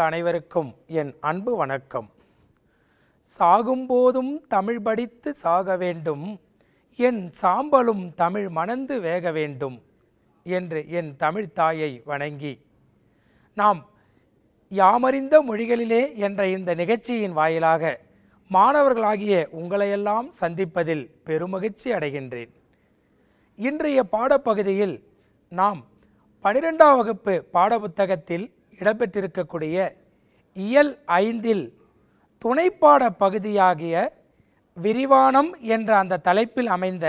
அனைவருக்கும் என் அன்பு வணக்கம் சாகும்போதும் தமிழ் படித்து சாக வேண்டும் என் சாம்பலும் தமிழ் மணந்து வேக வேண்டும் என்று என் தமிழ் தாயை வணங்கி நாம் யாமறிந்த மொழிகளிலே என்ற இந்த நிகழ்ச்சியின் வாயிலாக மாணவர்களாகிய உங்களையெல்லாம் சந்திப்பதில் பெருமகிழ்ச்சி அடைகின்றேன் இன்றைய பாடப்பகுதியில் நாம் பனிரெண்டாம் வகுப்பு பாடப்புத்தகத்தில் இடம்பெற்றிருக்கக்கூடிய இயல் ஐந்தில் துணைப்பாட பகுதியாகிய விரிவானம் என்ற அந்த தலைப்பில் அமைந்த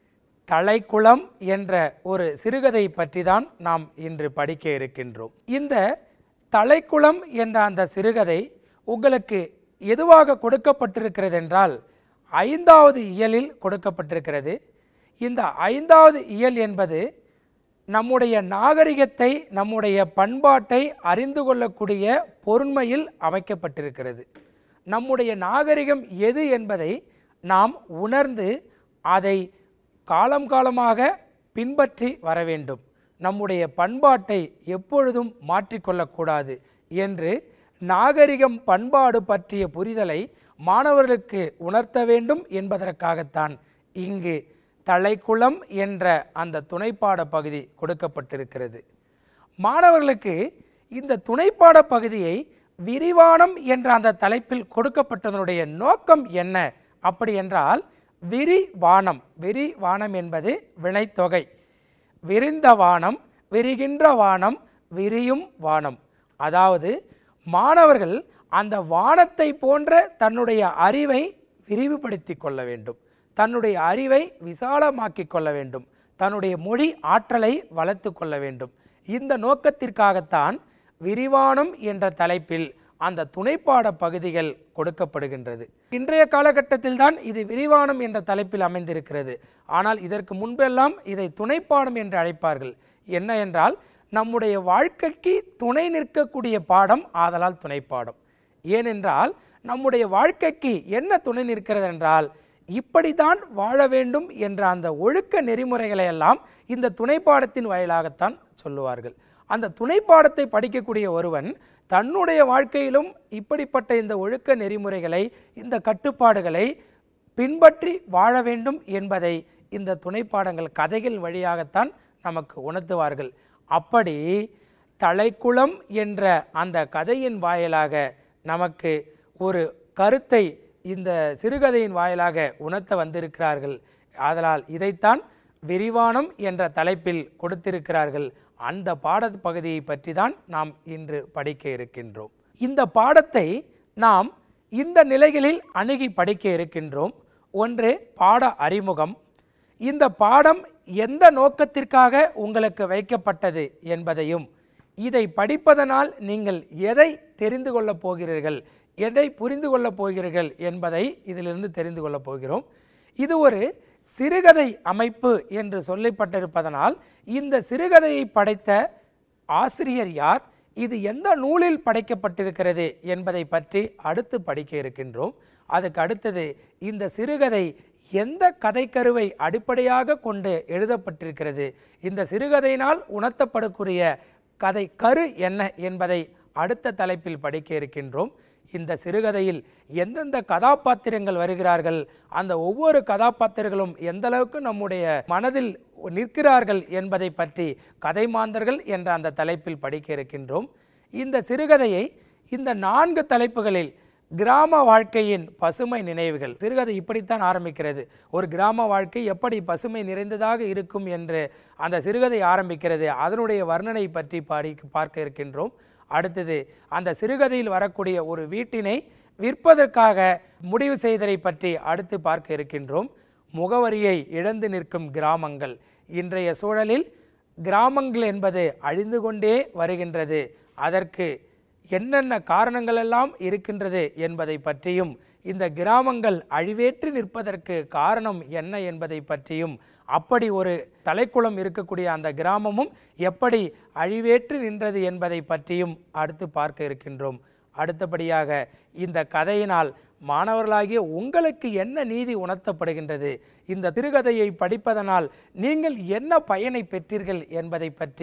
தலைக்குளம் என்ற ஒரு சிறுகதை பற்றி தான் நாம் இன்று படிக்க இருக்கின்றோம் இந்த தலைக்குளம் என்ற அந்த சிறுகதை உங்களுக்கு எதுவாக கொடுக்கப்பட்டிருக்கிறது என்றால் ஐந்தாவது இயலில் கொடுக்கப்பட்டிருக்கிறது இந்த ஐந்தாவது இயல் என்பது நம்முடைய நாகரிகத்தை நம்முடைய பண்பாட்டை அறிந்து கொள்ளக்கூடிய பொருண்மையில் அமைக்கப்பட்டிருக்கிறது நம்முடைய நாகரிகம் எது என்பதை நாம் உணர்ந்து அதை காலம் காலமாக பின்பற்றி வர வேண்டும் நம்முடைய பண்பாட்டை எப்பொழுதும் மாற்றிக்கொள்ளக்கூடாது என்று நாகரிகம் பண்பாடு பற்றிய புரிதலை மாணவர்களுக்கு உணர்த்த வேண்டும் என்பதற்காகத்தான் இங்கு தலைக்குளம் என்ற அந்த துணைப்பாட பகுதி கொடுக்கப்பட்டிருக்கிறது மாணவர்களுக்கு இந்த துணைப்பாட பகுதியை விரிவானம் என்ற அந்த தலைப்பில் கொடுக்கப்பட்டதனுடைய நோக்கம் என்ன அப்படி என்றால் விரிவானம் விரிவானம் என்பது வினைத்தொகை விரிந்த வானம் விரிகின்ற வானம் விரியும் வானம் அதாவது மாணவர்கள் அந்த வானத்தை போன்ற தன்னுடைய அறிவை விரிவுபடுத்தி கொள்ள வேண்டும் தன்னுடைய அறிவை விசாலமாக்கிக் கொள்ள வேண்டும் தன்னுடைய மொழி ஆற்றலை வளர்த்து கொள்ள வேண்டும் இந்த நோக்கத்திற்காகத்தான் விரிவானம் என்ற தலைப்பில் அந்த துணைப்பாட பகுதிகள் கொடுக்கப்படுகின்றது இன்றைய காலகட்டத்தில் தான் இது விரிவானம் என்ற தலைப்பில் அமைந்திருக்கிறது ஆனால் இதற்கு முன்பெல்லாம் இதை துணைப்பாடம் என்று அழைப்பார்கள் என்ன என்றால் நம்முடைய வாழ்க்கைக்கு துணை நிற்கக்கூடிய பாடம் ஆதலால் துணைப்பாடம் ஏனென்றால் நம்முடைய வாழ்க்கைக்கு என்ன துணை நிற்கிறது என்றால் இப்படித்தான் வாழ வேண்டும் என்ற அந்த ஒழுக்க நெறிமுறைகளை எல்லாம் இந்த துணைப்பாடத்தின் வாயிலாகத்தான் சொல்லுவார்கள் அந்த துணைப்பாடத்தை படிக்கக்கூடிய ஒருவன் தன்னுடைய வாழ்க்கையிலும் இப்படிப்பட்ட இந்த ஒழுக்க நெறிமுறைகளை இந்த கட்டுப்பாடுகளை பின்பற்றி வாழ வேண்டும் என்பதை இந்த துணைப்பாடங்கள் கதைகள் வழியாகத்தான் நமக்கு உணர்த்துவார்கள் அப்படி தலைக்குளம் என்ற அந்த கதையின் வாயிலாக நமக்கு ஒரு கருத்தை இந்த சிறுகதையின் வாயிலாக உணர்த்த வந்திருக்கிறார்கள் ஆதலால் இதைத்தான் விரிவானம் என்ற தலைப்பில் கொடுத்திருக்கிறார்கள் அந்த பாட பகுதியை பற்றி தான் நாம் இன்று படிக்க இருக்கின்றோம் இந்த பாடத்தை நாம் இந்த நிலைகளில் அணுகி படிக்க இருக்கின்றோம் ஒன்று பாட அறிமுகம் இந்த பாடம் எந்த நோக்கத்திற்காக உங்களுக்கு வைக்கப்பட்டது என்பதையும் இதை படிப்பதனால் நீங்கள் எதை தெரிந்து கொள்ளப் போகிறீர்கள் எதை புரிந்து கொள்ளப் போகிறீர்கள் என்பதை இதிலிருந்து தெரிந்து கொள்ளப் போகிறோம் இது ஒரு சிறுகதை அமைப்பு என்று சொல்லப்பட்டிருப்பதனால் இந்த சிறுகதையை படைத்த ஆசிரியர் யார் இது எந்த நூலில் படைக்கப்பட்டிருக்கிறது என்பதை பற்றி அடுத்து படிக்க இருக்கின்றோம் அதுக்கு அடுத்தது இந்த சிறுகதை எந்த கதைக்கருவை அடிப்படையாக கொண்டு எழுதப்பட்டிருக்கிறது இந்த சிறுகதையினால் உணர்த்தப்படக்கூடிய கதை கரு என்ன என்பதை அடுத்த தலைப்பில் படிக்க இருக்கின்றோம் இந்த சிறுகதையில் எந்தெந்த கதாபாத்திரங்கள் வருகிறார்கள் அந்த ஒவ்வொரு கதாபாத்திரங்களும் எந்த அளவுக்கு நம்முடைய மனதில் நிற்கிறார்கள் என்பதை பற்றி கதை மாந்தர்கள் என்ற அந்த தலைப்பில் படிக்க இருக்கின்றோம் இந்த சிறுகதையை இந்த நான்கு தலைப்புகளில் கிராம வாழ்க்கையின் பசுமை நினைவுகள் சிறுகதை இப்படித்தான் ஆரம்பிக்கிறது ஒரு கிராம வாழ்க்கை எப்படி பசுமை நிறைந்ததாக இருக்கும் என்று அந்த சிறுகதை ஆரம்பிக்கிறது அதனுடைய வர்ணனை பற்றி பாடி பார்க்க இருக்கின்றோம் அடுத்தது அந்த சிறுகதையில் வரக்கூடிய ஒரு வீட்டினை விற்பதற்காக முடிவு செய்ததை பற்றி அடுத்து பார்க்க இருக்கின்றோம் முகவரியை இழந்து நிற்கும் கிராமங்கள் இன்றைய சூழலில் கிராமங்கள் என்பது அழிந்து கொண்டே வருகின்றது அதற்கு என்னென்ன காரணங்கள் எல்லாம் இருக்கின்றது என்பதை பற்றியும் இந்த கிராமங்கள் அழிவேற்று நிற்பதற்கு காரணம் என்ன என்பதை பற்றியும் அப்படி ஒரு தலைக்குளம் இருக்கக்கூடிய அந்த கிராமமும் எப்படி அழிவேற்று நின்றது என்பதை பற்றியும் அடுத்து பார்க்க இருக்கின்றோம் அடுத்தபடியாக இந்த கதையினால் மாணவர்களாகிய உங்களுக்கு என்ன நீதி உணர்த்தப்படுகின்றது இந்த திருகதையை படிப்பதனால் நீங்கள் என்ன பயனை பெற்றீர்கள் என்பதை பற்றி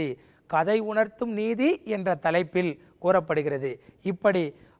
கதை உணர்த்தும் நீதி என்ற தலைப்பில் கூறப்படுகிறது இப்படி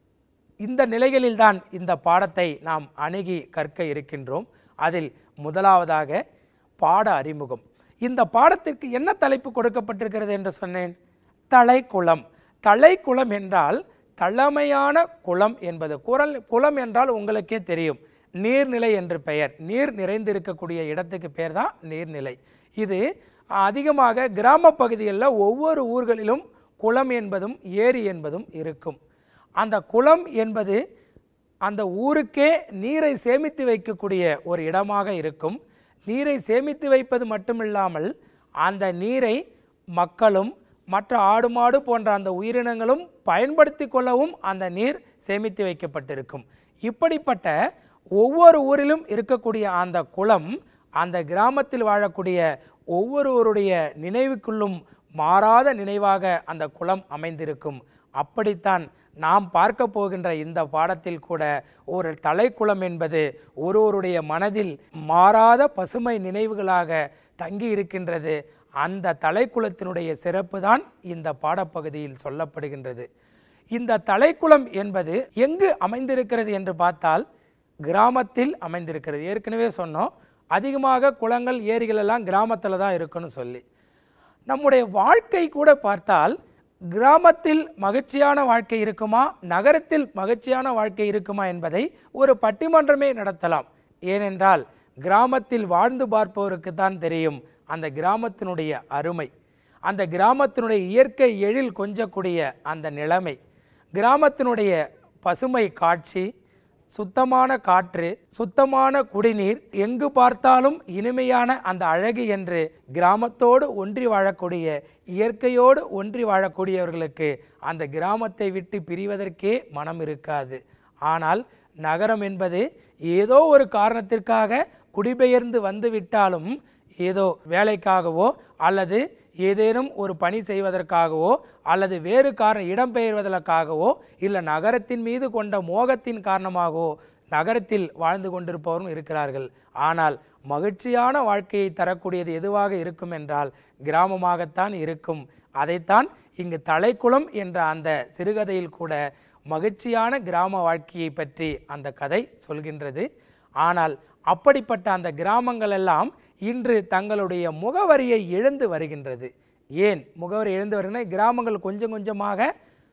இந்த நிலைகளில்தான் இந்த பாடத்தை நாம் அணுகி கற்க இருக்கின்றோம் அதில் முதலாவதாக பாட அறிமுகம் இந்த பாடத்திற்கு என்ன தலைப்பு கொடுக்கப்பட்டிருக்கிறது என்று சொன்னேன் தலைக்குளம் தலைக்குளம் என்றால் தலைமையான குளம் என்பது குரல் குளம் என்றால் உங்களுக்கே தெரியும் நீர்நிலை என்று பெயர் நீர் நிறைந்திருக்கக்கூடிய இடத்துக்கு பேர் தான் நீர்நிலை இது அதிகமாக கிராம பகுதிகளில் ஒவ்வொரு ஊர்களிலும் குளம் என்பதும் ஏரி என்பதும் இருக்கும் அந்த குளம் என்பது அந்த ஊருக்கே நீரை சேமித்து வைக்கக்கூடிய ஒரு இடமாக இருக்கும் நீரை சேமித்து வைப்பது மட்டுமில்லாமல் அந்த நீரை மக்களும் மற்ற ஆடு மாடு போன்ற அந்த உயிரினங்களும் பயன்படுத்தி கொள்ளவும் அந்த நீர் சேமித்து வைக்கப்பட்டிருக்கும் இப்படிப்பட்ட ஒவ்வொரு ஊரிலும் இருக்கக்கூடிய அந்த குளம் அந்த கிராமத்தில் வாழக்கூடிய ஒவ்வொருவருடைய நினைவுக்குள்ளும் மாறாத நினைவாக அந்த குளம் அமைந்திருக்கும் அப்படித்தான் நாம் பார்க்க போகின்ற இந்த பாடத்தில் கூட ஒரு தலைக்குளம் என்பது ஒருவருடைய மனதில் மாறாத பசுமை நினைவுகளாக தங்கி இருக்கின்றது அந்த தலைக்குளத்தினுடைய சிறப்பு தான் இந்த பாடப்பகுதியில் சொல்லப்படுகின்றது இந்த தலைக்குளம் என்பது எங்கு அமைந்திருக்கிறது என்று பார்த்தால் கிராமத்தில் அமைந்திருக்கிறது ஏற்கனவே சொன்னோம் அதிகமாக குளங்கள் ஏரிகள் எல்லாம் கிராமத்தில் தான் இருக்குன்னு சொல்லி நம்முடைய வாழ்க்கை கூட பார்த்தால் கிராமத்தில் மகிழ்ச்சியான வாழ்க்கை இருக்குமா நகரத்தில் மகிழ்ச்சியான வாழ்க்கை இருக்குமா என்பதை ஒரு பட்டிமன்றமே நடத்தலாம் ஏனென்றால் கிராமத்தில் வாழ்ந்து பார்ப்பவருக்கு தான் தெரியும் அந்த கிராமத்தினுடைய அருமை அந்த கிராமத்தினுடைய இயற்கை எழில் கொஞ்சக்கூடிய அந்த நிலைமை கிராமத்தினுடைய பசுமை காட்சி சுத்தமான காற்று சுத்தமான குடிநீர் எங்கு பார்த்தாலும் இனிமையான அந்த அழகு என்று கிராமத்தோடு ஒன்றி வாழக்கூடிய இயற்கையோடு ஒன்றி வாழக்கூடியவர்களுக்கு அந்த கிராமத்தை விட்டு பிரிவதற்கே மனம் இருக்காது ஆனால் நகரம் என்பது ஏதோ ஒரு காரணத்திற்காக குடிபெயர்ந்து வந்து விட்டாலும் ஏதோ வேலைக்காகவோ அல்லது ஏதேனும் ஒரு பணி செய்வதற்காகவோ அல்லது வேறு காரணம் இடம்பெயர்வதற்காகவோ இல்லை நகரத்தின் மீது கொண்ட மோகத்தின் காரணமாகவோ நகரத்தில் வாழ்ந்து கொண்டிருப்பவரும் இருக்கிறார்கள் ஆனால் மகிழ்ச்சியான வாழ்க்கையை தரக்கூடியது எதுவாக இருக்கும் என்றால் கிராமமாகத்தான் இருக்கும் அதைத்தான் இங்கு தலைக்குளம் என்ற அந்த சிறுகதையில் கூட மகிழ்ச்சியான கிராம வாழ்க்கையை பற்றி அந்த கதை சொல்கின்றது ஆனால் அப்படிப்பட்ட அந்த கிராமங்கள் எல்லாம் இன்று தங்களுடைய முகவரியை இழந்து வருகின்றது ஏன் முகவரி இழந்து வருகின்றன கிராமங்கள் கொஞ்சம் கொஞ்சமாக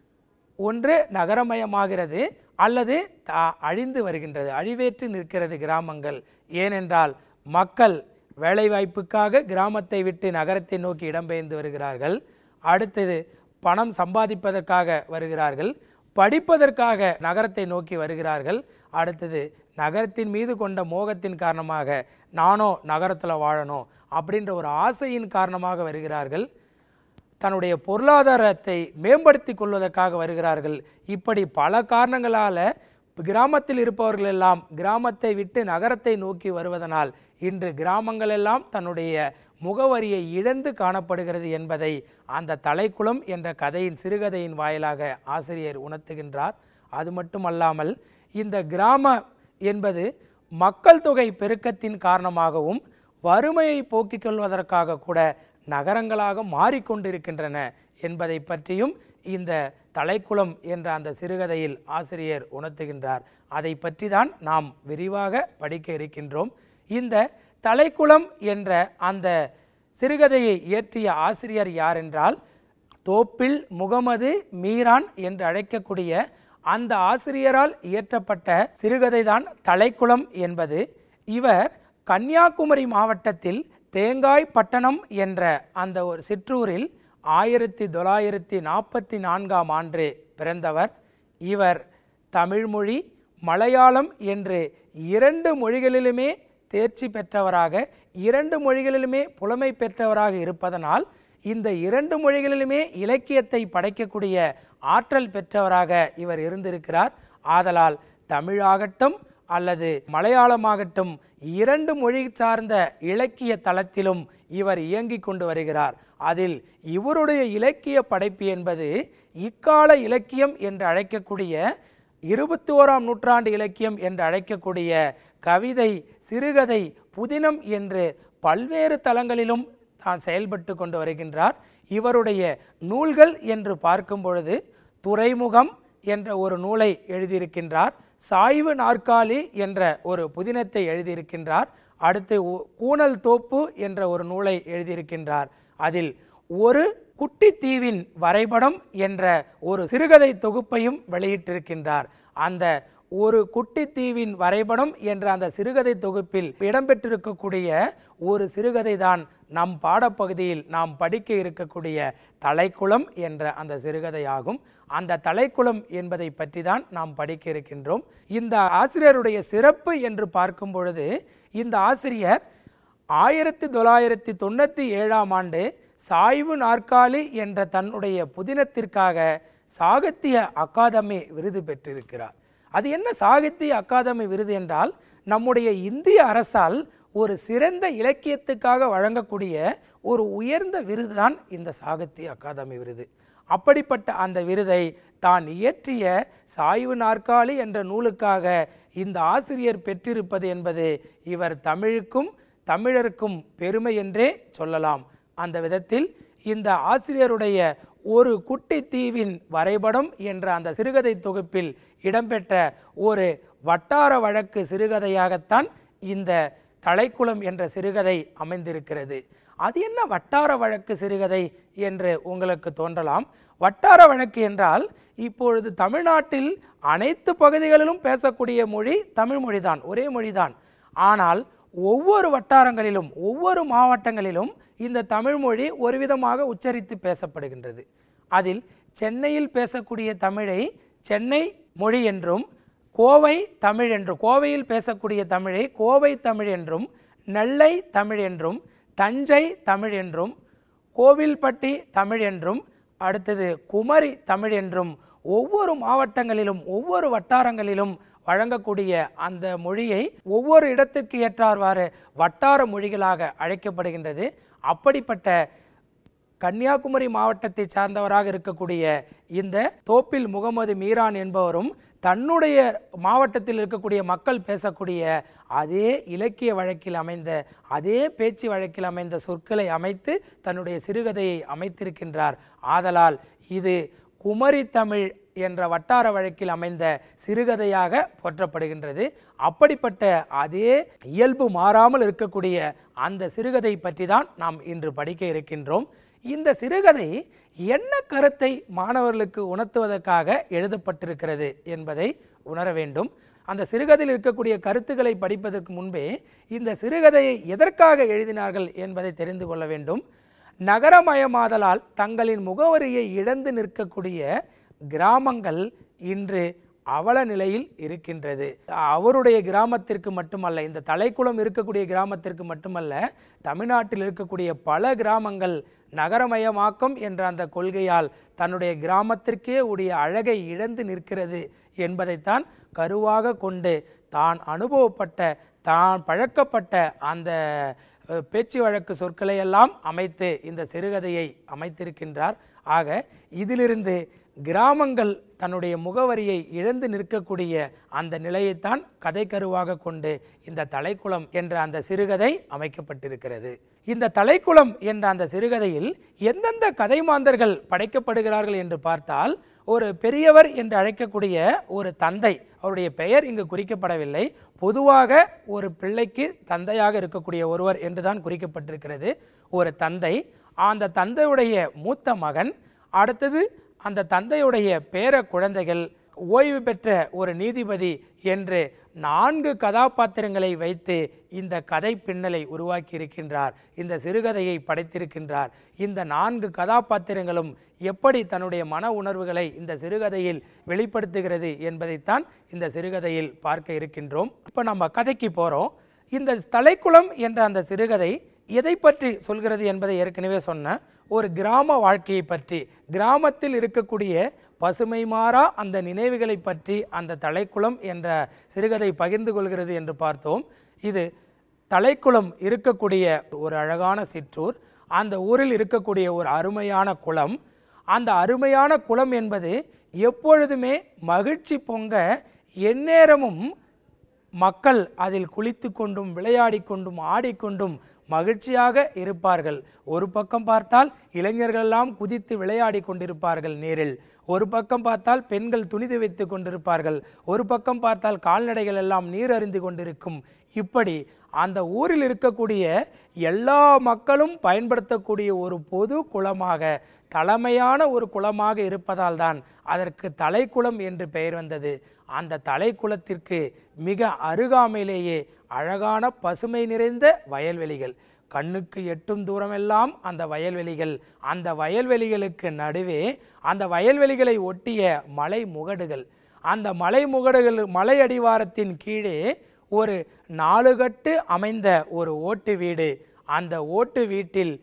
ஒன்று நகரமயமாகிறது அல்லது தா- அழிந்து வருகின்றது அழிவேற்று நிற்கிறது கிராமங்கள் ஏனென்றால் மக்கள் வேலைவாய்ப்புக்காக கிராமத்தை விட்டு நகரத்தை நோக்கி இடம்பெயர்ந்து வருகிறார்கள் அடுத்தது பணம் சம்பாதிப்பதற்காக வருகிறார்கள் படிப்பதற்காக நகரத்தை நோக்கி வருகிறார்கள் அடுத்தது நகரத்தின் மீது கொண்ட மோகத்தின் காரணமாக நானோ நகரத்தில் வாழணும் அப்படின்ற ஒரு ஆசையின் காரணமாக வருகிறார்கள் தன்னுடைய பொருளாதாரத்தை மேம்படுத்தி கொள்வதற்காக வருகிறார்கள் இப்படி பல காரணங்களால் கிராமத்தில் இருப்பவர்கள் எல்லாம் கிராமத்தை விட்டு நகரத்தை நோக்கி வருவதனால் இன்று கிராமங்கள் எல்லாம் தன்னுடைய முகவரியை இழந்து காணப்படுகிறது என்பதை அந்த தலைக்குளம் என்ற கதையின் சிறுகதையின் வாயிலாக ஆசிரியர் உணர்த்துகின்றார் அது மட்டுமல்லாமல் இந்த கிராம என்பது மக்கள் தொகை பெருக்கத்தின் காரணமாகவும் வறுமையை போக்கிக் கொள்வதற்காக கூட நகரங்களாக மாறிக்கொண்டிருக்கின்றன என்பதை பற்றியும் இந்த தலைக்குளம் என்ற அந்த சிறுகதையில் ஆசிரியர் உணர்த்துகின்றார் அதை பற்றி தான் நாம் விரிவாக படிக்க இருக்கின்றோம் இந்த தலைக்குளம் என்ற அந்த சிறுகதையை இயற்றிய ஆசிரியர் யார் என்றால் தோப்பில் முகமது மீரான் என்று அழைக்கக்கூடிய அந்த ஆசிரியரால் இயற்றப்பட்ட சிறுகதை தான் தலைக்குளம் என்பது இவர் கன்னியாகுமரி மாவட்டத்தில் தேங்காய் பட்டணம் என்ற அந்த ஒரு சிற்றூரில் ஆயிரத்தி தொள்ளாயிரத்தி நாற்பத்தி நான்காம் ஆண்டு பிறந்தவர் இவர் தமிழ்மொழி மலையாளம் என்று இரண்டு மொழிகளிலுமே தேர்ச்சி பெற்றவராக இரண்டு மொழிகளிலுமே புலமை பெற்றவராக இருப்பதனால் இந்த இரண்டு மொழிகளிலுமே இலக்கியத்தை படைக்கக்கூடிய ஆற்றல் பெற்றவராக இவர் இருந்திருக்கிறார் ஆதலால் தமிழாகட்டும் அல்லது மலையாளமாகட்டும் இரண்டு மொழி சார்ந்த இலக்கிய தளத்திலும் இவர் இயங்கிக் கொண்டு வருகிறார் அதில் இவருடைய இலக்கிய படைப்பு என்பது இக்கால இலக்கியம் என்று அழைக்கக்கூடிய இருபத்தி ஓராம் நூற்றாண்டு இலக்கியம் என்று அழைக்கக்கூடிய கவிதை சிறுகதை புதினம் என்று பல்வேறு தளங்களிலும் தான் செயல்பட்டு கொண்டு வருகின்றார் இவருடைய நூல்கள் என்று பார்க்கும் பொழுது துறைமுகம் என்ற ஒரு நூலை எழுதியிருக்கின்றார் சாய்வு நாற்காலி என்ற ஒரு புதினத்தை எழுதியிருக்கின்றார் அடுத்து உ- கூனல் தோப்பு என்ற ஒரு நூலை எழுதியிருக்கின்றார் அதில் ஒரு குட்டித்தீவின் வரைபடம் என்ற ஒரு சிறுகதை தொகுப்பையும் வெளியிட்டிருக்கின்றார் அந்த ஒரு குட்டித்தீவின் வரைபடம் என்ற அந்த சிறுகதை தொகுப்பில் இடம்பெற்றிருக்கக்கூடிய ஒரு சிறுகதை தான் நம் பாடப்பகுதியில் நாம் படிக்க இருக்கக்கூடிய தலைக்குளம் என்ற அந்த சிறுகதை ஆகும் அந்த தலைக்குளம் என்பதை பற்றி தான் நாம் படிக்க இருக்கின்றோம் இந்த ஆசிரியருடைய சிறப்பு என்று பார்க்கும் பொழுது இந்த ஆசிரியர் ஆயிரத்தி தொள்ளாயிரத்தி தொண்ணூற்றி ஏழாம் ஆண்டு சாய்வு நாற்காலி என்ற தன்னுடைய புதினத்திற்காக சாகித்ய அகாதமி விருது பெற்றிருக்கிறார் அது என்ன சாகித்ய அகாதமி விருது என்றால் நம்முடைய இந்திய அரசால் ஒரு சிறந்த இலக்கியத்துக்காக வழங்கக்கூடிய ஒரு உயர்ந்த விருது தான் இந்த சாகித்ய அகாதமி விருது அப்படிப்பட்ட அந்த விருதை தான் இயற்றிய சாய்வு நாற்காலி என்ற நூலுக்காக இந்த ஆசிரியர் பெற்றிருப்பது என்பது இவர் தமிழுக்கும் தமிழருக்கும் பெருமை என்றே சொல்லலாம் அந்த விதத்தில் இந்த ஆசிரியருடைய ஒரு குட்டி தீவின் வரைபடம் என்ற அந்த சிறுகதை தொகுப்பில் இடம்பெற்ற ஒரு வட்டார வழக்கு சிறுகதையாகத்தான் இந்த தலைக்குளம் என்ற சிறுகதை அமைந்திருக்கிறது அது என்ன வட்டார வழக்கு சிறுகதை என்று உங்களுக்கு தோன்றலாம் வட்டார வழக்கு என்றால் இப்பொழுது தமிழ்நாட்டில் அனைத்து பகுதிகளிலும் பேசக்கூடிய மொழி தமிழ் மொழிதான் ஒரே மொழிதான் ஆனால் ஒவ்வொரு வட்டாரங்களிலும் ஒவ்வொரு மாவட்டங்களிலும் இந்த தமிழ் மொழி ஒரு விதமாக உச்சரித்து பேசப்படுகின்றது அதில் சென்னையில் பேசக்கூடிய தமிழை சென்னை மொழி என்றும் கோவை தமிழ் என்றும் கோவையில் பேசக்கூடிய தமிழை கோவை தமிழ் என்றும் நெல்லை தமிழ் என்றும் தஞ்சை தமிழ் என்றும் கோவில்பட்டி தமிழ் என்றும் அடுத்தது குமரி தமிழ் என்றும் ஒவ்வொரு மாவட்டங்களிலும் ஒவ்வொரு வட்டாரங்களிலும் வழங்கக்கூடிய அந்த மொழியை ஒவ்வொரு இடத்திற்கு ஏற்றார்வாறு வட்டார மொழிகளாக அழைக்கப்படுகின்றது அப்படிப்பட்ட கன்னியாகுமரி மாவட்டத்தை சார்ந்தவராக இருக்கக்கூடிய இந்த தோப்பில் முகமது மீரான் என்பவரும் தன்னுடைய மாவட்டத்தில் இருக்கக்கூடிய மக்கள் பேசக்கூடிய அதே இலக்கிய வழக்கில் அமைந்த அதே பேச்சு வழக்கில் அமைந்த சொற்களை அமைத்து தன்னுடைய சிறுகதையை அமைத்திருக்கின்றார் ஆதலால் இது குமரி தமிழ் என்ற வட்டார வழக்கில் அமைந்த சிறுகதையாக போற்றப்படுகின்றது அப்படிப்பட்ட அதே இயல்பு மாறாமல் இருக்கக்கூடிய அந்த சிறுகதை பற்றி தான் நாம் இன்று படிக்க இருக்கின்றோம் இந்த சிறுகதை என்ன கருத்தை மாணவர்களுக்கு உணர்த்துவதற்காக எழுதப்பட்டிருக்கிறது என்பதை உணர வேண்டும் அந்த சிறுகதையில் இருக்கக்கூடிய கருத்துக்களை படிப்பதற்கு முன்பே இந்த சிறுகதையை எதற்காக எழுதினார்கள் என்பதை தெரிந்து கொள்ள வேண்டும் நகரமயமாதலால் தங்களின் முகவரியை இழந்து நிற்கக்கூடிய கிராமங்கள் இன்று அவல நிலையில் இருக்கின்றது அவருடைய கிராமத்திற்கு மட்டுமல்ல இந்த தலைக்குளம் இருக்கக்கூடிய கிராமத்திற்கு மட்டுமல்ல தமிழ்நாட்டில் இருக்கக்கூடிய பல கிராமங்கள் நகரமயமாக்கம் என்ற அந்த கொள்கையால் தன்னுடைய கிராமத்திற்கே உடைய அழகை இழந்து நிற்கிறது என்பதைத்தான் கருவாக கொண்டு தான் அனுபவப்பட்ட தான் பழக்கப்பட்ட அந்த அஹ், பேச்சு வழக்கு சொற்களை எல்லாம் அமைத்து இந்த சிறுகதையை அமைத்திருக்கின்றார் ஆக இதிலிருந்து கிராமங்கள் தன்னுடைய முகவரியை இழந்து நிற்கக்கூடிய அந்த நிலையைத்தான் கதைக்கருவாக கொண்டு இந்த தலைக்குளம் என்ற அந்த சிறுகதை அமைக்கப்பட்டிருக்கிறது இந்த தலைக்குளம் என்ற அந்த சிறுகதையில் எந்தெந்த கதைமாந்தர்கள் படைக்கப்படுகிறார்கள் என்று பார்த்தால் ஒரு பெரியவர் என்று அழைக்கக்கூடிய ஒரு தந்தை அவருடைய பெயர் இங்கு குறிக்கப்படவில்லை பொதுவாக ஒரு பிள்ளைக்கு தந்தையாக இருக்கக்கூடிய ஒருவர் என்றுதான் குறிக்கப்பட்டிருக்கிறது ஒரு தந்தை அந்த தந்தையுடைய மூத்த மகன் அடுத்தது அந்த தந்தையுடைய பேர குழந்தைகள் ஓய்வு பெற்ற ஒரு நீதிபதி என்று நான்கு கதாபாத்திரங்களை வைத்து இந்த கதை பின்னலை உருவாக்கி இருக்கின்றார் இந்த சிறுகதையை படைத்திருக்கின்றார் இந்த நான்கு கதாபாத்திரங்களும் எப்படி தன்னுடைய மன உணர்வுகளை இந்த சிறுகதையில் வெளிப்படுத்துகிறது என்பதைத்தான் இந்த சிறுகதையில் பார்க்க இருக்கின்றோம் இப்போ நம்ம கதைக்கு போகிறோம் இந்த தலைக்குளம் என்ற அந்த சிறுகதை எதை பற்றி சொல்கிறது என்பதை ஏற்கனவே சொன்ன ஒரு கிராம வாழ்க்கையை பற்றி கிராமத்தில் இருக்கக்கூடிய பசுமை மாறா அந்த நினைவுகளை பற்றி அந்த தலைக்குளம் என்ற சிறுகதை பகிர்ந்து கொள்கிறது என்று பார்த்தோம் இது தலைக்குளம் இருக்கக்கூடிய ஒரு அழகான சிற்றூர் அந்த ஊரில் இருக்கக்கூடிய ஒரு அருமையான குளம் அந்த அருமையான குளம் என்பது எப்பொழுதுமே மகிழ்ச்சி பொங்க எந்நேரமும் மக்கள் அதில் குளித்து கொண்டும் விளையாடி கொண்டும் ஆடிக்கொண்டும் மகிழ்ச்சியாக இருப்பார்கள் ஒரு பக்கம் பார்த்தால் இளைஞர்களெல்லாம் குதித்து விளையாடி கொண்டிருப்பார்கள் நீரில் ஒரு பக்கம் பார்த்தால் பெண்கள் துணி துவைத்து கொண்டிருப்பார்கள் ஒரு பக்கம் பார்த்தால் கால்நடைகள் எல்லாம் நீர் அருந்தி கொண்டிருக்கும் இப்படி அந்த ஊரில் இருக்கக்கூடிய எல்லா மக்களும் பயன்படுத்தக்கூடிய ஒரு பொது குளமாக தலைமையான ஒரு குளமாக இருப்பதால் தான் அதற்கு தலைக்குளம் என்று பெயர் வந்தது அந்த தலைக்குளத்திற்கு மிக அருகாமையிலேயே அழகான பசுமை நிறைந்த வயல்வெளிகள் கண்ணுக்கு எட்டும் தூரமெல்லாம் அந்த வயல்வெளிகள் அந்த வயல்வெளிகளுக்கு நடுவே அந்த வயல்வெளிகளை ஒட்டிய மலை முகடுகள் அந்த மலை முகடுகள் மலை அடிவாரத்தின் கீழே ஒரு நாலுகட்டு அமைந்த ஒரு ஓட்டு வீடு அந்த ஓட்டு வீட்டில்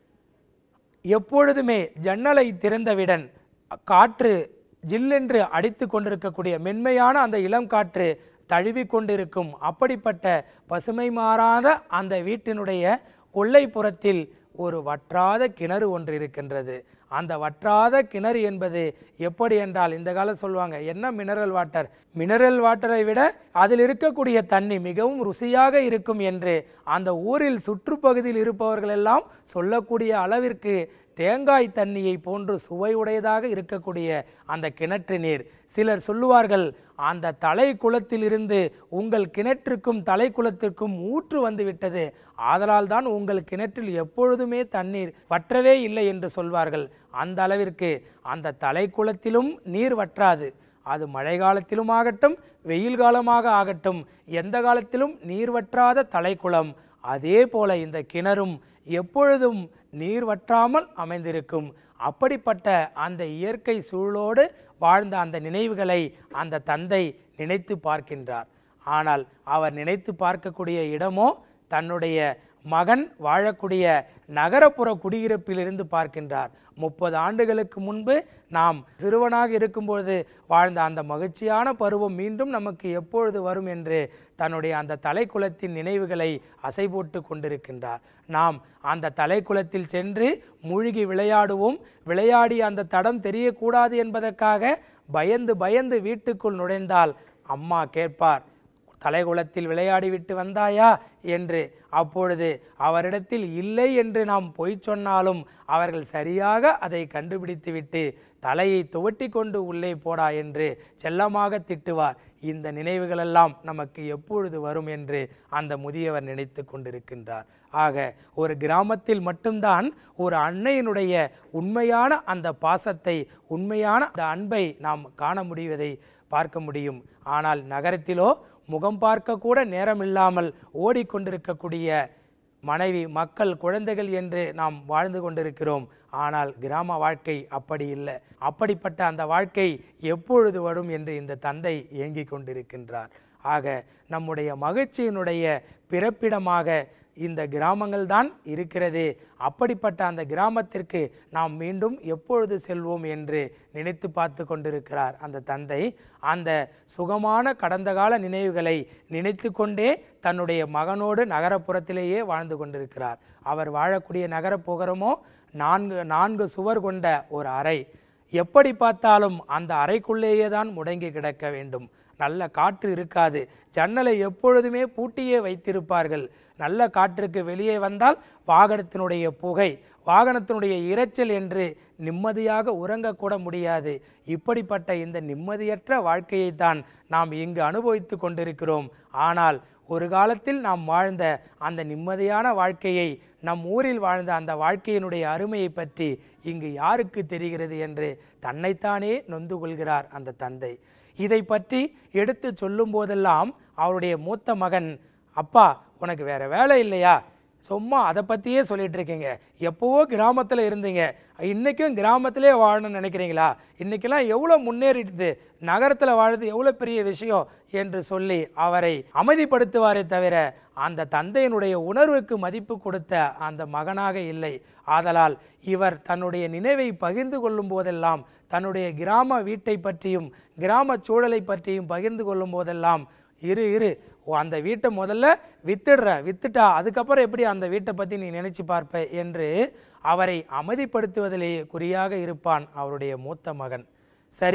எப்பொழுதுமே ஜன்னலை திறந்தவிடன் காற்று ஜில்லென்று அடித்து கொண்டிருக்கக்கூடிய மென்மையான அந்த இளம் காற்று தழுவி கொண்டிருக்கும் அப்படிப்பட்ட பசுமை மாறாத அந்த வீட்டினுடைய கொல்லைப்புறத்தில் ஒரு வற்றாத கிணறு ஒன்று இருக்கின்றது அந்த வற்றாத கிணறு என்பது எப்படி என்றால் இந்த காலம் சொல்லுவாங்க என்ன மினரல் வாட்டர் மினரல் வாட்டரை விட அதில் இருக்கக்கூடிய தண்ணி மிகவும் ருசியாக இருக்கும் என்று அந்த ஊரில் சுற்றுப்பகுதியில் இருப்பவர்கள் எல்லாம் சொல்லக்கூடிய அளவிற்கு தேங்காய் தண்ணியை போன்று சுவையுடையதாக இருக்கக்கூடிய அந்த கிணற்று நீர் சிலர் சொல்லுவார்கள் அந்த தலை குளத்திலிருந்து உங்கள் கிணற்றுக்கும் தலை குளத்திற்கும் ஊற்று வந்து விட்டது ஆதலால் தான் உங்கள் கிணற்றில் எப்பொழுதுமே தண்ணீர் வற்றவே இல்லை என்று சொல்வார்கள் அந்த அளவிற்கு அந்த தலை குளத்திலும் நீர் வற்றாது அது மழை காலத்திலும் ஆகட்டும் வெயில் காலமாக ஆகட்டும் எந்த காலத்திலும் நீர் வற்றாத தலைக்குளம் அதே போல இந்த கிணறும் எப்பொழுதும் நீர் வற்றாமல் அமைந்திருக்கும் அப்படிப்பட்ட அந்த இயற்கை சூழலோடு வாழ்ந்த அந்த நினைவுகளை அந்த தந்தை நினைத்து பார்க்கின்றார் ஆனால் அவர் நினைத்து பார்க்கக்கூடிய இடமோ தன்னுடைய மகன் வாழக்கூடிய நகரப்புற குடியிருப்பிலிருந்து பார்க்கின்றார் முப்பது ஆண்டுகளுக்கு முன்பு நாம் சிறுவனாக இருக்கும்பொழுது வாழ்ந்த அந்த மகிழ்ச்சியான பருவம் மீண்டும் நமக்கு எப்பொழுது வரும் என்று தன்னுடைய அந்த தலைக்குலத்தின் நினைவுகளை அசை போட்டு கொண்டிருக்கின்றார் நாம் அந்த தலைக்குலத்தில் சென்று மூழ்கி விளையாடுவோம் விளையாடி அந்த தடம் தெரியக்கூடாது என்பதற்காக பயந்து பயந்து வீட்டுக்குள் நுழைந்தால் அம்மா கேட்பார் தலைகுலத்தில் விளையாடிவிட்டு வந்தாயா என்று அப்பொழுது அவரிடத்தில் இல்லை என்று நாம் பொய் சொன்னாலும் அவர்கள் சரியாக அதை கண்டுபிடித்துவிட்டு தலையை துவட்டி கொண்டு உள்ளே போடா என்று செல்லமாக திட்டுவார் இந்த நினைவுகளெல்லாம் நமக்கு எப்பொழுது வரும் என்று அந்த முதியவர் நினைத்து கொண்டிருக்கின்றார் ஆக ஒரு கிராமத்தில் மட்டும்தான் ஒரு அன்னையினுடைய உண்மையான அந்த பாசத்தை உண்மையான அந்த அன்பை நாம் காண முடிவதை பார்க்க முடியும் ஆனால் நகரத்திலோ முகம் பார்க்க கூட நேரமில்லாமல் ஓடிக்கொண்டிருக்கக்கூடிய மனைவி மக்கள் குழந்தைகள் என்று நாம் வாழ்ந்து கொண்டிருக்கிறோம் ஆனால் கிராம வாழ்க்கை அப்படி இல்லை அப்படிப்பட்ட அந்த வாழ்க்கை எப்பொழுது வரும் என்று இந்த தந்தை ஏங்கிக் கொண்டிருக்கின்றார் ஆக நம்முடைய மகிழ்ச்சியினுடைய பிறப்பிடமாக இந்த கிராமங்கள் தான் இருக்கிறது அப்படிப்பட்ட அந்த கிராமத்திற்கு நாம் மீண்டும் எப்பொழுது செல்வோம் என்று நினைத்து பார்த்து கொண்டிருக்கிறார் அந்த தந்தை அந்த சுகமான கடந்த கால நினைவுகளை நினைத்து கொண்டே தன்னுடைய மகனோடு நகரப்புறத்திலேயே வாழ்ந்து கொண்டிருக்கிறார் அவர் வாழக்கூடிய நகரப்புகரமோ நான்கு நான்கு சுவர் கொண்ட ஒரு அறை எப்படி பார்த்தாலும் அந்த அறைக்குள்ளேயே தான் முடங்கி கிடக்க வேண்டும் நல்ல காற்று இருக்காது ஜன்னலை எப்பொழுதுமே பூட்டியே வைத்திருப்பார்கள் நல்ல காற்றுக்கு வெளியே வந்தால் வாகனத்தினுடைய புகை வாகனத்தினுடைய இரைச்சல் என்று நிம்மதியாக உறங்கக்கூட முடியாது இப்படிப்பட்ட இந்த நிம்மதியற்ற வாழ்க்கையைத்தான் நாம் இங்கு அனுபவித்து கொண்டிருக்கிறோம் ஆனால் ஒரு காலத்தில் நாம் வாழ்ந்த அந்த நிம்மதியான வாழ்க்கையை நம் ஊரில் வாழ்ந்த அந்த வாழ்க்கையினுடைய அருமையை பற்றி இங்கு யாருக்கு தெரிகிறது என்று தன்னைத்தானே நொந்து கொள்கிறார் அந்த தந்தை இதை பற்றி எடுத்து சொல்லும் போதெல்லாம் அவருடைய மூத்த மகன் அப்பா உனக்கு வேற வேலை இல்லையா சும்மா அதை பற்றியே சொல்லிட்டு இருக்கீங்க எப்போவோ கிராமத்தில் இருந்தீங்க இன்றைக்கும் கிராமத்திலே வாழணும்னு நினைக்கிறீங்களா இன்றைக்கெல்லாம் எவ்வளோ முன்னேறிடுது நகரத்தில் வாழுது எவ்வளோ பெரிய விஷயம் என்று சொல்லி அவரை அமைதிப்படுத்துவாரே தவிர அந்த தந்தையினுடைய உணர்வுக்கு மதிப்பு கொடுத்த அந்த மகனாக இல்லை ஆதலால் இவர் தன்னுடைய நினைவை பகிர்ந்து கொள்ளும் போதெல்லாம் தன்னுடைய கிராம வீட்டை பற்றியும் கிராம சூழலை பற்றியும் பகிர்ந்து கொள்ளும் போதெல்லாம் இரு இரு ஓ, அந்த வீட்டை முதல்ல வித்துடுற வித்துட்டா அதுக்கப்புறம் எப்படி அந்த வீட்டை பற்றி நீ நினைச்சு பார்ப்ப என்று அவரை அமைதிப்படுத்துவதிலேயே குறியாக இருப்பான் அவருடைய மூத்த மகன் சரி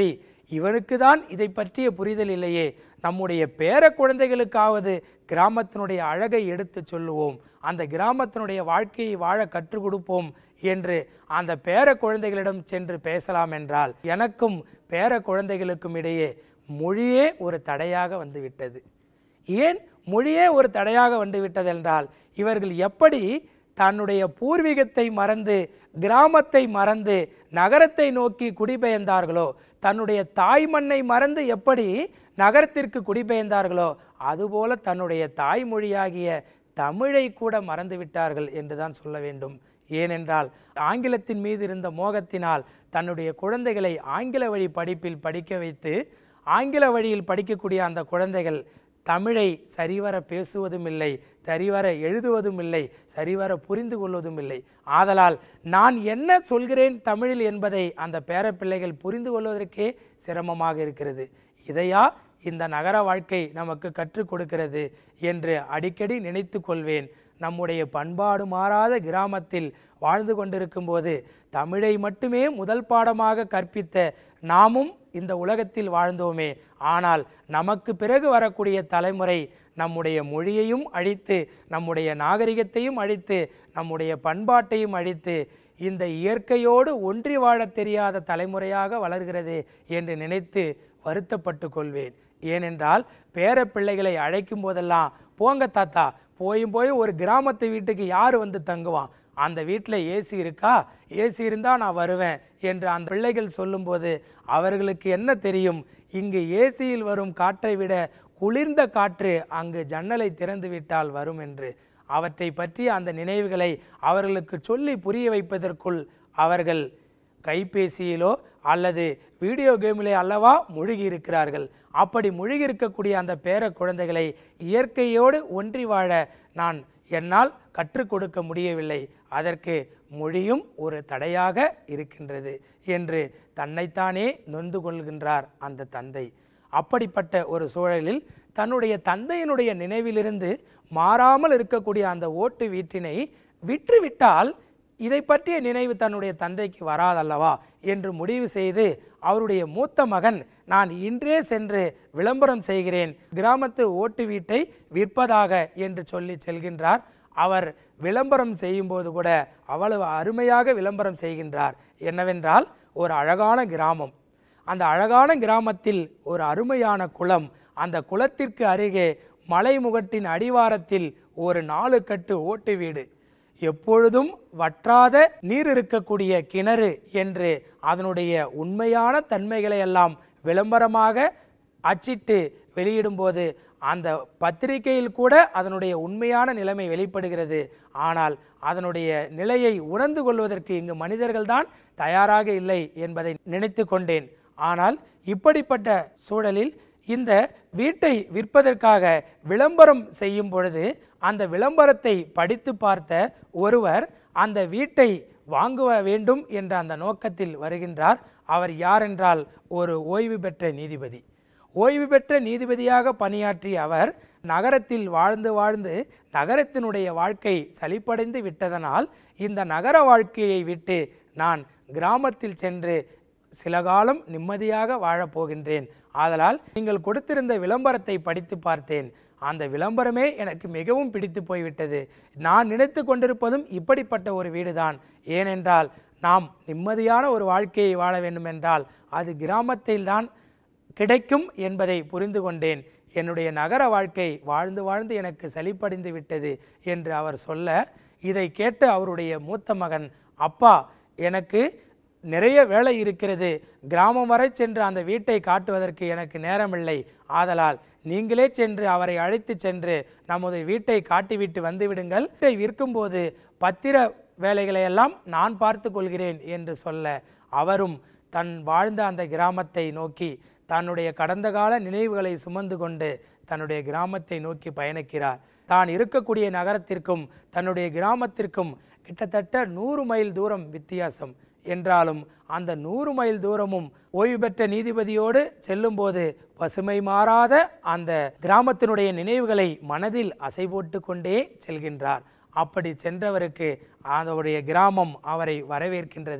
இவனுக்கு தான் இதை பற்றிய புரிதல் இல்லையே நம்முடைய பேர குழந்தைகளுக்காவது கிராமத்தினுடைய அழகை எடுத்து சொல்லுவோம் அந்த கிராமத்தினுடைய வாழ்க்கையை வாழ கற்றுக் கொடுப்போம் என்று அந்த பேர குழந்தைகளிடம் சென்று பேசலாம் என்றால் எனக்கும் பேர குழந்தைகளுக்கும் இடையே மொழியே ஒரு தடையாக வந்துவிட்டது ஏன் மொழியே ஒரு தடையாக வந்துவிட்டது என்றால் இவர்கள் எப்படி தன்னுடைய பூர்வீகத்தை மறந்து கிராமத்தை மறந்து நகரத்தை நோக்கி குடிபெயர்ந்தார்களோ தன்னுடைய தாய் மண்ணை மறந்து எப்படி நகரத்திற்கு குடிபெயர்ந்தார்களோ அதுபோல தன்னுடைய தாய்மொழியாகிய தமிழை கூட மறந்து விட்டார்கள் என்றுதான் சொல்ல வேண்டும் ஏனென்றால் ஆங்கிலத்தின் மீது இருந்த மோகத்தினால் தன்னுடைய குழந்தைகளை ஆங்கில வழி படிப்பில் படிக்க வைத்து ஆங்கில வழியில் படிக்கக்கூடிய அந்த குழந்தைகள் தமிழை சரிவர பேசுவதும் இல்லை சரிவர எழுதுவதும் இல்லை சரிவர புரிந்து கொள்வதும் இல்லை ஆதலால் நான் என்ன சொல்கிறேன் தமிழில் என்பதை அந்த பேரப்பிள்ளைகள் புரிந்து கொள்வதற்கே சிரமமாக இருக்கிறது இதையா இந்த நகர வாழ்க்கை நமக்கு கற்றுக் கொடுக்கிறது என்று அடிக்கடி நினைத்து கொள்வேன் நம்முடைய பண்பாடு மாறாத கிராமத்தில் வாழ்ந்து கொண்டிருக்கும் போது தமிழை மட்டுமே முதல் பாடமாக கற்பித்த நாமும் இந்த உலகத்தில் வாழ்ந்தோமே ஆனால் நமக்கு பிறகு வரக்கூடிய தலைமுறை நம்முடைய மொழியையும் அழித்து நம்முடைய நாகரிகத்தையும் அழித்து நம்முடைய பண்பாட்டையும் அழித்து இந்த இயற்கையோடு ஒன்றி வாழத் தெரியாத தலைமுறையாக வளர்கிறது என்று நினைத்து வருத்தப்பட்டு கொள்வேன் ஏனென்றால் பேர பிள்ளைகளை அழைக்கும் போதெல்லாம் போங்க தாத்தா போயும் போய் ஒரு கிராமத்து வீட்டுக்கு யார் வந்து தங்குவான் அந்த வீட்டில் ஏசி இருக்கா ஏசி இருந்தால் நான் வருவேன் என்று அந்த பிள்ளைகள் சொல்லும்போது அவர்களுக்கு என்ன தெரியும் இங்கு ஏசியில் வரும் காற்றை விட குளிர்ந்த காற்று அங்கு ஜன்னலை திறந்து விட்டால் வரும் என்று அவற்றை பற்றிய அந்த நினைவுகளை அவர்களுக்கு சொல்லி புரிய வைப்பதற்குள் அவர்கள் கைபேசியிலோ அல்லது வீடியோ கேமிலே அல்லவா மூழ்கி இருக்கிறார்கள் அப்படி மூழ்கி இருக்கக்கூடிய அந்த பேர குழந்தைகளை இயற்கையோடு ஒன்றி வாழ நான் என்னால் கற்றுக் கொடுக்க முடியவில்லை அதற்கு மொழியும் ஒரு தடையாக இருக்கின்றது என்று தன்னைத்தானே நொந்து கொள்கின்றார் அந்த தந்தை அப்படிப்பட்ட ஒரு சூழலில் தன்னுடைய தந்தையினுடைய நினைவிலிருந்து மாறாமல் இருக்கக்கூடிய அந்த ஓட்டு வீட்டினை விற்றுவிட்டால் இதை பற்றிய நினைவு தன்னுடைய தந்தைக்கு வராதல்லவா என்று முடிவு செய்து அவருடைய மூத்த மகன் நான் இன்றே சென்று விளம்பரம் செய்கிறேன் கிராமத்து ஓட்டு வீட்டை விற்பதாக என்று சொல்லி செல்கின்றார் அவர் விளம்பரம் செய்யும்போது கூட அவ்வளவு அருமையாக விளம்பரம் செய்கின்றார் என்னவென்றால் ஒரு அழகான கிராமம் அந்த அழகான கிராமத்தில் ஒரு அருமையான குளம் அந்த குளத்திற்கு அருகே மலைமுகட்டின் அடிவாரத்தில் ஒரு நாலு கட்டு ஓட்டு வீடு எப்பொழுதும் வற்றாத நீர் இருக்கக்கூடிய கிணறு என்று அதனுடைய உண்மையான தன்மைகளை எல்லாம் விளம்பரமாக அச்சிட்டு வெளியிடும்போது அந்த பத்திரிகையில் கூட அதனுடைய உண்மையான நிலைமை வெளிப்படுகிறது ஆனால் அதனுடைய நிலையை உணர்ந்து கொள்வதற்கு இங்கு மனிதர்கள்தான் தயாராக இல்லை என்பதை நினைத்து கொண்டேன் ஆனால் இப்படிப்பட்ட சூழலில் இந்த வீட்டை விற்பதற்காக விளம்பரம் செய்யும் பொழுது அந்த விளம்பரத்தை படித்து பார்த்த ஒருவர் அந்த வீட்டை வாங்குவ வேண்டும் என்ற அந்த நோக்கத்தில் வருகின்றார் அவர் யார் என்றால் ஒரு ஓய்வு பெற்ற நீதிபதி ஓய்வு பெற்ற நீதிபதியாக பணியாற்றிய அவர் நகரத்தில் வாழ்ந்து வாழ்ந்து நகரத்தினுடைய வாழ்க்கை சலிப்படைந்து விட்டதனால் இந்த நகர வாழ்க்கையை விட்டு நான் கிராமத்தில் சென்று சில காலம் நிம்மதியாக வாழப் போகின்றேன் ஆதலால் நீங்கள் கொடுத்திருந்த விளம்பரத்தை படித்து பார்த்தேன் அந்த விளம்பரமே எனக்கு மிகவும் பிடித்து போய்விட்டது நான் நினைத்து கொண்டிருப்பதும் இப்படிப்பட்ட ஒரு வீடுதான் ஏனென்றால் நாம் நிம்மதியான ஒரு வாழ்க்கையை வாழ வேண்டுமென்றால் அது கிராமத்தில்தான் கிடைக்கும் என்பதை புரிந்து கொண்டேன் என்னுடைய நகர வாழ்க்கை வாழ்ந்து வாழ்ந்து எனக்கு சலிப்படைந்து விட்டது என்று அவர் சொல்ல இதை கேட்டு அவருடைய மூத்த மகன் அப்பா எனக்கு நிறைய வேலை இருக்கிறது கிராமம் வரை சென்று அந்த வீட்டை காட்டுவதற்கு எனக்கு நேரமில்லை ஆதலால் நீங்களே சென்று அவரை அழைத்து சென்று நமது வீட்டை காட்டிவிட்டு வந்து விடுங்கள் வீட்டை விற்கும்போது பத்திர வேலைகளை எல்லாம் நான் பார்த்து கொள்கிறேன் என்று சொல்ல அவரும் தன் வாழ்ந்த அந்த கிராமத்தை நோக்கி தன்னுடைய கடந்த கால நினைவுகளை சுமந்து கொண்டு தன்னுடைய கிராமத்தை நோக்கி பயணிக்கிறார் தான் இருக்கக்கூடிய நகரத்திற்கும் தன்னுடைய கிராமத்திற்கும் கிட்டத்தட்ட நூறு மைல் தூரம் வித்தியாசம் என்றாலும் அந்த நூறு மைல் தூரமும் ஓய்வு பெற்ற நீதிபதியோடு செல்லும்போது பசுமை மாறாத அந்த கிராமத்தினுடைய நினைவுகளை மனதில் அசை போட்டு கொண்டே செல்கின்றார் அப்படி சென்றவருக்கு அவருடைய கிராமம் அவரை வரவேற்கின்றது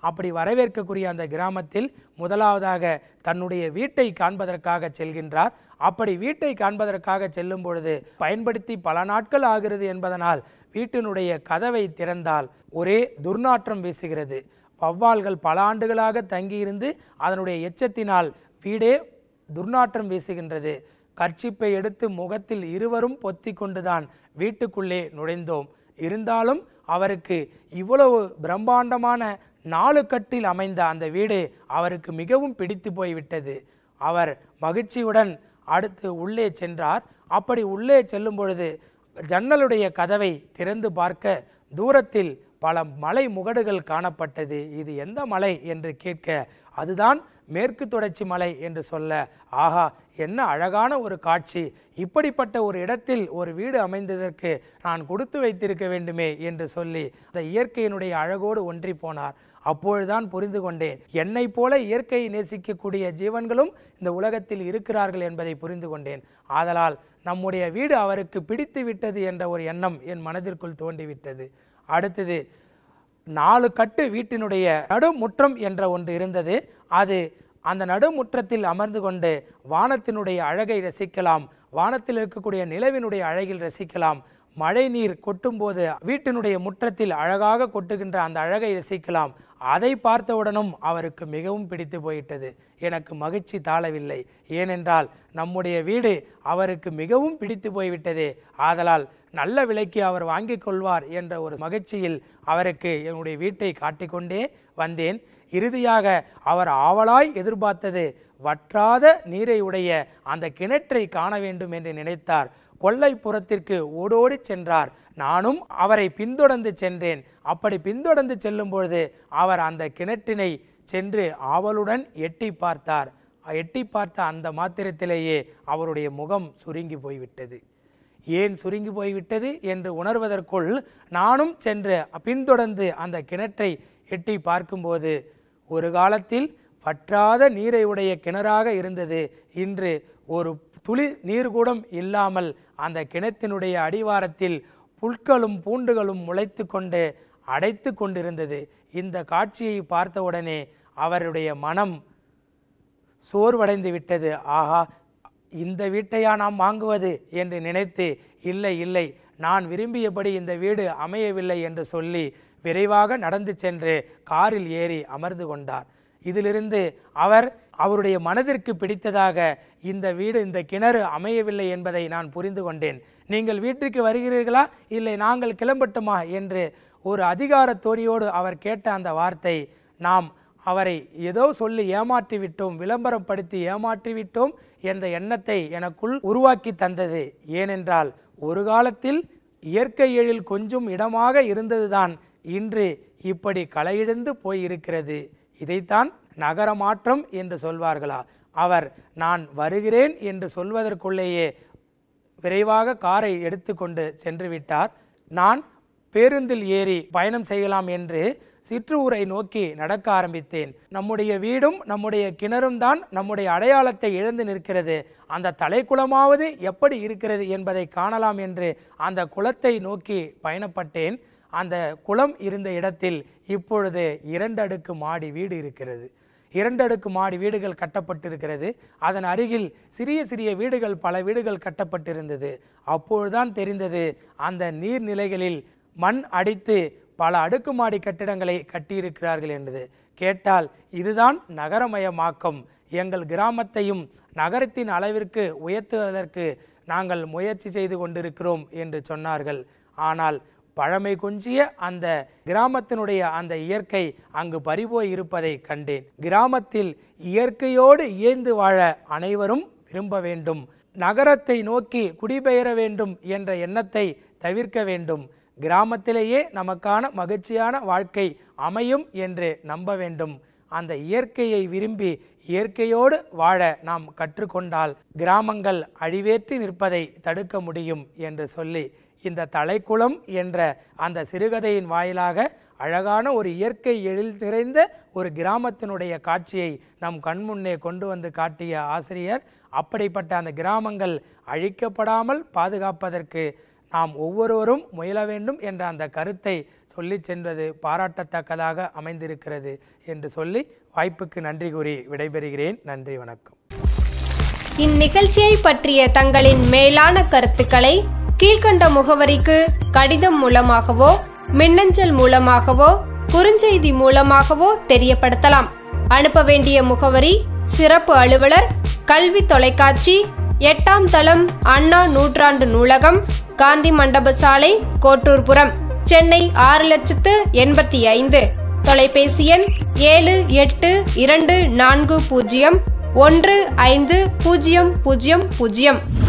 அப்படி வரவேற்கக்கூடிய அந்த கிராமத்தில் முதலாவதாக தன்னுடைய வீட்டை காண்பதற்காக செல்கின்றார் அப்படி வீட்டை காண்பதற்காக செல்லும் பொழுது பயன்படுத்தி பல நாட்கள் ஆகிறது என்பதனால் வீட்டினுடைய கதவை திறந்தால் ஒரே துர்நாற்றம் வீசுகிறது வௌவால்கள் பல ஆண்டுகளாக தங்கியிருந்து அதனுடைய எச்சத்தினால் வீடே துர்நாற்றம் வீசுகின்றது கர்ச்சிப்பை எடுத்து முகத்தில் இருவரும் பொத்தி கொண்டுதான் வீட்டுக்குள்ளே நுழைந்தோம் இருந்தாலும் அவருக்கு இவ்வளவு பிரம்மாண்டமான நாலு கட்டில் அமைந்த அந்த வீடு அவருக்கு மிகவும் பிடித்து போய்விட்டது அவர் மகிழ்ச்சியுடன் அடுத்து உள்ளே சென்றார் அப்படி உள்ளே செல்லும் பொழுது ஜன்னலுடைய கதவை திறந்து பார்க்க தூரத்தில் பல மலை முகடுகள் காணப்பட்டது இது எந்த மலை என்று கேட்க அதுதான் மேற்கு தொடர்ச்சி மலை என்று சொல்ல ஆஹா என்ன அழகான ஒரு காட்சி இப்படிப்பட்ட ஒரு இடத்தில் ஒரு வீடு அமைந்ததற்கு நான் கொடுத்து வைத்திருக்க வேண்டுமே என்று சொல்லி அந்த இயற்கையினுடைய அழகோடு ஒன்றி போனார் அப்பொழுதுதான் புரிந்து கொண்டேன் என்னைப் போல இயற்கையை நேசிக்கக்கூடிய ஜீவன்களும் இந்த உலகத்தில் இருக்கிறார்கள் என்பதை புரிந்து கொண்டேன் ஆதலால் நம்முடைய வீடு அவருக்கு பிடித்து விட்டது என்ற ஒரு எண்ணம் என் மனதிற்குள் தோன்றிவிட்டது அடுத்தது நாலு கட்டு வீட்டினுடைய நடுமுற்றம் என்ற ஒன்று இருந்தது அது அந்த நடுமுற்றத்தில் அமர்ந்து கொண்டு வானத்தினுடைய அழகை ரசிக்கலாம் வானத்தில் இருக்கக்கூடிய நிலவினுடைய அழகில் ரசிக்கலாம் மழை நீர் கொட்டும்போது வீட்டினுடைய முற்றத்தில் அழகாக கொட்டுகின்ற அந்த அழகை ரசிக்கலாம் அதை பார்த்தவுடனும் அவருக்கு மிகவும் பிடித்து போயிட்டது எனக்கு மகிழ்ச்சி தாழவில்லை ஏனென்றால் நம்முடைய வீடு அவருக்கு மிகவும் பிடித்து போய்விட்டதே ஆதலால் நல்ல விலைக்கு அவர் வாங்கிக் கொள்வார் என்ற ஒரு மகிழ்ச்சியில் அவருக்கு என்னுடைய வீட்டை காட்டிக்கொண்டே வந்தேன் இறுதியாக அவர் ஆவலாய் எதிர்பார்த்தது வற்றாத நீரை உடைய அந்த கிணற்றை காண வேண்டும் என்று நினைத்தார் கொல்லைப்புறத்திற்கு ஓடோடி சென்றார் நானும் அவரை பின்தொடர்ந்து சென்றேன் அப்படி பின்தொடர்ந்து செல்லும் பொழுது அவர் அந்த கிணற்றினை சென்று ஆவலுடன் எட்டி பார்த்தார் எட்டி பார்த்த அந்த மாத்திரத்திலேயே அவருடைய முகம் சுருங்கி போய்விட்டது ஏன் சுருங்கி போய்விட்டது என்று உணர்வதற்குள் நானும் சென்று பின்தொடர்ந்து அந்த கிணற்றை எட்டி பார்க்கும்போது ஒரு காலத்தில் வற்றாத நீரை உடைய கிணறாக இருந்தது இன்று ஒரு துளி நீர் கூடம் இல்லாமல் அந்த கிணத்தினுடைய அடிவாரத்தில் புல்களும் பூண்டுகளும் முளைத்து கொண்டு அடைத்து கொண்டிருந்தது இந்த காட்சியை பார்த்தவுடனே அவருடைய மனம் சோர்வடைந்து விட்டது ஆஹா இந்த வீட்டையா நாம் வாங்குவது என்று நினைத்து இல்லை இல்லை நான் விரும்பியபடி இந்த வீடு அமையவில்லை என்று சொல்லி விரைவாக நடந்து சென்று காரில் ஏறி அமர்ந்து கொண்டார் இதிலிருந்து அவர் அவருடைய மனதிற்கு பிடித்ததாக இந்த வீடு இந்த கிணறு அமையவில்லை என்பதை நான் புரிந்து கொண்டேன் நீங்கள் வீட்டுக்கு வருகிறீர்களா இல்லை நாங்கள் கிளம்பட்டுமா என்று ஒரு அதிகார தோணியோடு அவர் கேட்ட அந்த வார்த்தை நாம் அவரை ஏதோ சொல்லி ஏமாற்றி விட்டோம் விளம்பரப்படுத்தி ஏமாற்றி விட்டோம் என்ற எண்ணத்தை எனக்குள் உருவாக்கி தந்தது ஏனென்றால் ஒரு காலத்தில் இயற்கை எழில் கொஞ்சம் இடமாக இருந்ததுதான் இன்று இப்படி களையிழந்து போயிருக்கிறது இதைத்தான் நகரமாற்றம் என்று சொல்வார்களா அவர் நான் வருகிறேன் என்று சொல்வதற்குள்ளேயே விரைவாக காரை எடுத்துக்கொண்டு சென்று விட்டார் நான் பேருந்தில் ஏறி பயணம் செய்யலாம் என்று சிற்றூரை நோக்கி நடக்க ஆரம்பித்தேன் நம்முடைய வீடும் நம்முடைய கிணறும் தான் நம்முடைய அடையாளத்தை இழந்து நிற்கிறது அந்த தலைக்குளமாவது எப்படி இருக்கிறது என்பதை காணலாம் என்று அந்த குளத்தை நோக்கி பயணப்பட்டேன் அந்த குளம் இருந்த இடத்தில் இப்பொழுது இரண்டு அடுக்கு மாடி வீடு இருக்கிறது இரண்டு அடுக்கு மாடி வீடுகள் கட்டப்பட்டிருக்கிறது அதன் அருகில் சிறிய சிறிய வீடுகள் பல வீடுகள் கட்டப்பட்டிருந்தது அப்பொழுதுதான் தெரிந்தது அந்த நீர்நிலைகளில் மண் அடித்து பல அடுக்குமாடி கட்டிடங்களை கட்டியிருக்கிறார்கள் என்பது கேட்டால் இதுதான் நகரமயமாக்கம் எங்கள் கிராமத்தையும் நகரத்தின் அளவிற்கு உயர்த்துவதற்கு நாங்கள் முயற்சி செய்து கொண்டிருக்கிறோம் என்று சொன்னார்கள் ஆனால் பழமை கொஞ்சிய அந்த கிராமத்தினுடைய அந்த இயற்கை அங்கு பறிபோய் இருப்பதை கண்டேன் கிராமத்தில் இயற்கையோடு இயைந்து வாழ அனைவரும் விரும்ப வேண்டும் நகரத்தை நோக்கி குடிபெயர வேண்டும் என்ற எண்ணத்தை தவிர்க்க வேண்டும் கிராமத்திலேயே நமக்கான மகிழ்ச்சியான வாழ்க்கை அமையும் என்று நம்ப வேண்டும் அந்த இயற்கையை விரும்பி இயற்கையோடு வாழ நாம் கற்றுக்கொண்டால் கிராமங்கள் அழிவேற்றி நிற்பதை தடுக்க முடியும் என்று சொல்லி இந்த தலைக்குளம் என்ற அந்த சிறுகதையின் வாயிலாக அழகான ஒரு இயற்கை எழில் நிறைந்த ஒரு கிராமத்தினுடைய காட்சியை நம் கண்முன்னே கொண்டு வந்து காட்டிய ஆசிரியர் அப்படிப்பட்ட அந்த கிராமங்கள் அழிக்கப்படாமல் பாதுகாப்பதற்கு நாம் ஒவ்வொருவரும் முயல வேண்டும் என்ற அந்த கருத்தை சொல்லி சென்றது பாராட்டத்தக்கதாக அமைந்திருக்கிறது என்று சொல்லி வாய்ப்புக்கு நன்றி கூறி விடைபெறுகிறேன் நன்றி வணக்கம் இந்நிகழ்ச்சியை பற்றிய தங்களின் மேலான கருத்துக்களை கீழ்க்கண்ட முகவரிக்கு கடிதம் மூலமாகவோ மின்னஞ்சல் மூலமாகவோ குறுஞ்செய்தி மூலமாகவோ தெரியப்படுத்தலாம் அனுப்ப வேண்டிய முகவரி சிறப்பு அலுவலர் கல்வி தொலைக்காட்சி எட்டாம் தளம் அண்ணா நூற்றாண்டு நூலகம் காந்தி மண்டப சாலை கோட்டூர்புரம் சென்னை ஆறு லட்சத்து எண்பத்தி ஐந்து தொலைபேசி எண் ஏழு எட்டு இரண்டு நான்கு பூஜ்ஜியம் ஒன்று ஐந்து பூஜ்ஜியம் பூஜ்ஜியம் பூஜ்ஜியம்